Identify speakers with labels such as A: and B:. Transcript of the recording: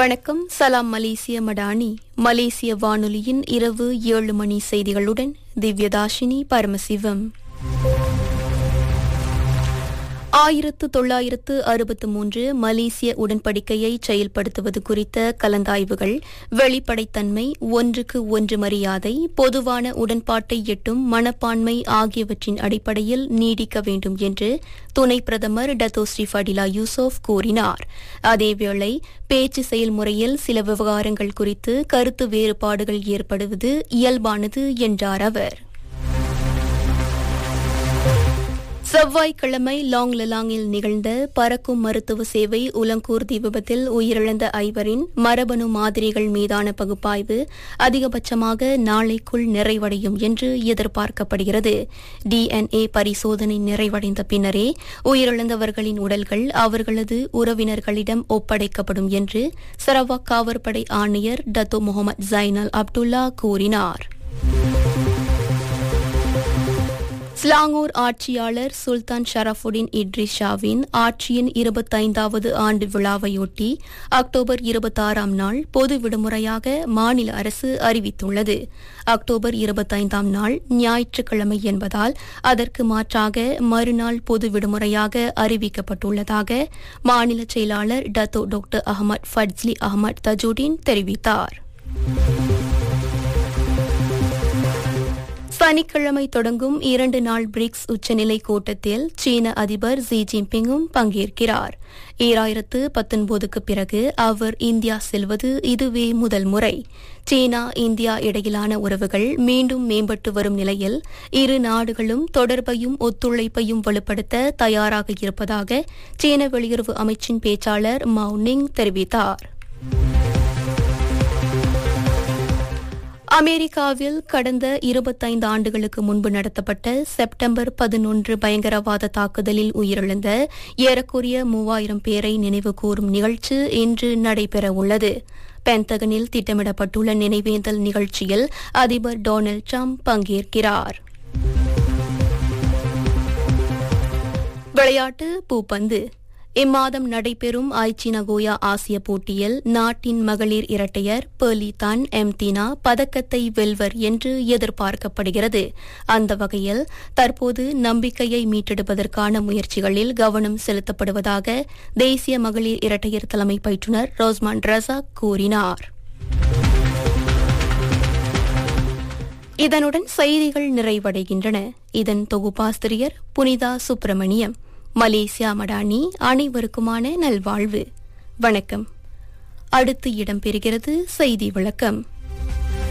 A: வணக்கம் சலாம் மலேசிய மடானி மலேசிய வானொலியின் இரவு ஏழு மணி செய்திகளுடன் திவ்யதாஷினி பரமசிவம் ஆயிரத்து தொள்ளாயிரத்து அறுபத்து மூன்று மலேசிய உடன்படிக்கையை செயல்படுத்துவது குறித்த கலந்தாய்வுகள் வெளிப்படைத்தன்மை ஒன்றுக்கு ஒன்று மரியாதை பொதுவான உடன்பாட்டை எட்டும் மனப்பான்மை ஆகியவற்றின் அடிப்படையில் நீடிக்க வேண்டும் என்று துணை பிரதமர் டத்தோ ஸ்ரீ ஃபடிலா யூசோப் கூறினார் அதேவேளை பேச்சு செயல்முறையில் சில விவகாரங்கள் குறித்து கருத்து வேறுபாடுகள் ஏற்படுவது இயல்பானது என்றார் அவர் செவ்வாய்க்கிழமை லாங் லலாங்கில் நிகழ்ந்த பறக்கும் மருத்துவ சேவை உலங்கூர்தி விபத்தில் உயிரிழந்த ஐவரின் மரபணு மாதிரிகள் மீதான பகுப்பாய்வு அதிகபட்சமாக நாளைக்குள் நிறைவடையும் என்று எதிர்பார்க்கப்படுகிறது டிஎன்ஏ பரிசோதனை நிறைவடைந்த பின்னரே உயிரிழந்தவர்களின் உடல்கள் அவர்களது உறவினர்களிடம் ஒப்படைக்கப்படும் என்று சரவாக் காவற்படை ஆணையர் டத்தோ முகமது ஜைனல் அப்துல்லா கூறினார் ஸ்லாங்கூர் ஆட்சியாளர் சுல்தான் ஷரஃபுடின் இட்ரிஸ் ஷாவின் ஆட்சியின் இருபத்தைந்தாவது ஆண்டு விழாவையொட்டி அக்டோபர் இருபத்தாறாம் நாள் பொது விடுமுறையாக மாநில அரசு அறிவித்துள்ளது அக்டோபர் இருபத்தைந்தாம் நாள் ஞாயிற்றுக்கிழமை என்பதால் அதற்கு மாற்றாக மறுநாள் பொது விடுமுறையாக அறிவிக்கப்பட்டுள்ளதாக மாநில செயலாளர் Dato doctor Ahmad Fadzli Ahmad Tajudin தெரிவித்தார் சனிக்கிழமை தொடங்கும் இரண்டு நாள் பிரிக்ஸ் உச்சநிலை கூட்டத்தில் சீன அதிபர் ஜி ஜின்பிங்கும் பங்கேற்கிறார் ஈராயிரத்து பத்தொன்பதுக்கு பிறகு அவர் இந்தியா செல்வது இதுவே முதல் முறை சீனா இந்தியா இடையிலான உறவுகள் மீண்டும் மேம்பட்டு வரும் நிலையில் இரு நாடுகளும் தொடர்பையும் ஒத்துழைப்பையும் வலுப்படுத்த தயாராக இருப்பதாக சீன வெளியுறவு அமைச்சின் பேச்சாளர் மவுனிங் தெரிவித்தார் அமெரிக்காவில் கடந்த இருபத்தைந்து ஆண்டுகளுக்கு முன்பு நடத்தப்பட்ட செப்டம்பர் பதினொன்று பயங்கரவாத தாக்குதலில் உயிரிழந்த ஏறக்குறைய மூவாயிரம் பேரை நினைவு கூறும் நிகழ்ச்சி இன்று நடைபெறவுள்ளது பென்தகனில் திட்டமிடப்பட்டுள்ள நினைவேந்தல் நிகழ்ச்சியில் அதிபர் டொனால்டு ட்ரம்ப் பங்கேற்கிறார் விளையாட்டு பூப்பந்து இம்மாதம் நடைபெறும் ஐச்சி நகோயா ஆசிய போட்டியில் நாட்டின் மகளிர் இரட்டையர் பெர்லி தான் எம்தீனா பதக்கத்தை வெல்வர் என்று எதிர்பார்க்கப்படுகிறது அந்த வகையில் தற்போது நம்பிக்கையை மீட்டெடுப்பதற்கான முயற்சிகளில் கவனம் செலுத்தப்படுவதாக தேசிய மகளிர் இரட்டையர் தலைமை பயிற்றுநர் ரோஸ்மான் ரசாக் கூறினார் இதனுடன் செய்திகள் நிறைவடைகின்றன இதன் தொகுப்பாசிரியர் புனிதா சுப்பிரமணியம் மலேசியா மடானி அனைவருக்குமான நல்வாழ்வு வணக்கம் அடுத்து இடம்பெறுகிறது செய்தி விளக்கம்